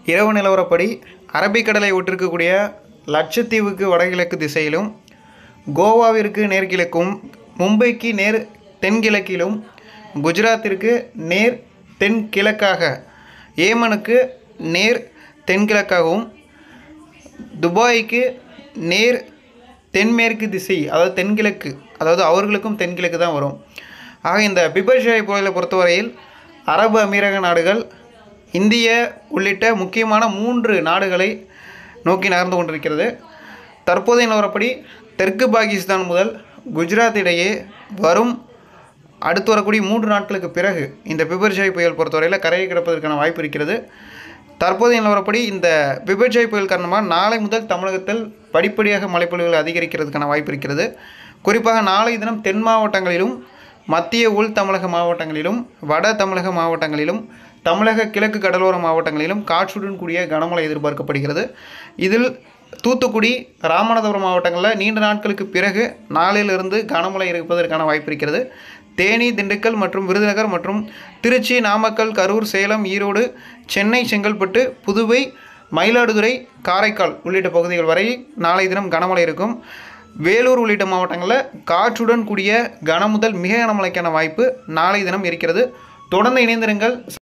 இரவு நிலவரப்படி அரபிக்கடலை ஒட்டிருக்கக்கூடிய லட்சத்தீவுக்கு வடகிழக்கு திசையிலும் கோவாவிற்கு நேர்கிழக்கும் மும்பைக்கு நேர் தென்கிழக்கிலும் குஜராத்திற்கு நேர் தென்கிழக்காக ஏமனுக்கு நேர் தென்கிழக்காகவும் துபாய்க்கு நேர் தென்மேற்கு திசை அதாவது தென்கிழக்கு அதாவது அவர்களுக்கும் தென்கிழக்கு தான் வரும் ஆக இந்த பிபர்ஷாய் புயலை பொறுத்தவரையில் அரபு அமீரக நாடுகள் இந்திய உள்ளிட்ட முக்கியமான மூன்று நாடுகளை நோக்கி நகர்ந்து கொண்டிருக்கிறது தற்போதைய நிலவரப்படி தெற்கு பாகிஸ்தான் முதல் குஜராத் இடையே வரும் அடுத்து வரக்கூடிய மூன்று நாட்களுக்கு பிறகு இந்த பிபர்ஷாய் புயல் பொறுத்தவரையில் கரையை கிடப்பதற்கான வாய்ப்பு இருக்கிறது தற்போதைய நிலவரப்படி இந்த பிபர்ஜாய் புயல் காரணமாக நாளை முதல் தமிழகத்தில் படிப்படியாக மழைப்பொழிவுகள் அதிகரிக்கிறதுக்கான வாய்ப்பு இருக்கிறது குறிப்பாக நாளை தினம் தென் மாவட்டங்களிலும் மத்திய உள் தமிழக மாவட்டங்களிலும் வட தமிழக மாவட்டங்களிலும் தமிழக கிழக்கு கடலோர மாவட்டங்களிலும் காற்றுடன் கூடிய கனமழை எதிர்பார்க்கப்படுகிறது இதில் தூத்துக்குடி ராமநாதபுரம் மாவட்டங்களில் நீண்ட நாட்களுக்கு பிறகு நாளையிலிருந்து கனமழை இருப்பதற்கான வாய்ப்பு இருக்கிறது தேனி திண்டுக்கல் மற்றும் விருதுநகர் மற்றும் திருச்சி நாமக்கல் கரூர் சேலம் ஈரோடு சென்னை செங்கல்பட்டு புதுவை மயிலாடுதுறை காரைக்கால் உள்ளிட்ட பகுதிகள் வரை நாளை தினம் கனமழை இருக்கும் வேலூர் உள்ளிட்ட மாவட்டங்களில் காற்றுடன் கூடிய கன முதல் மிக கனமழைக்கான வாய்ப்பு நாளை தினம் இருக்கிறது தொடர்ந்து இணைந்திருங்கள்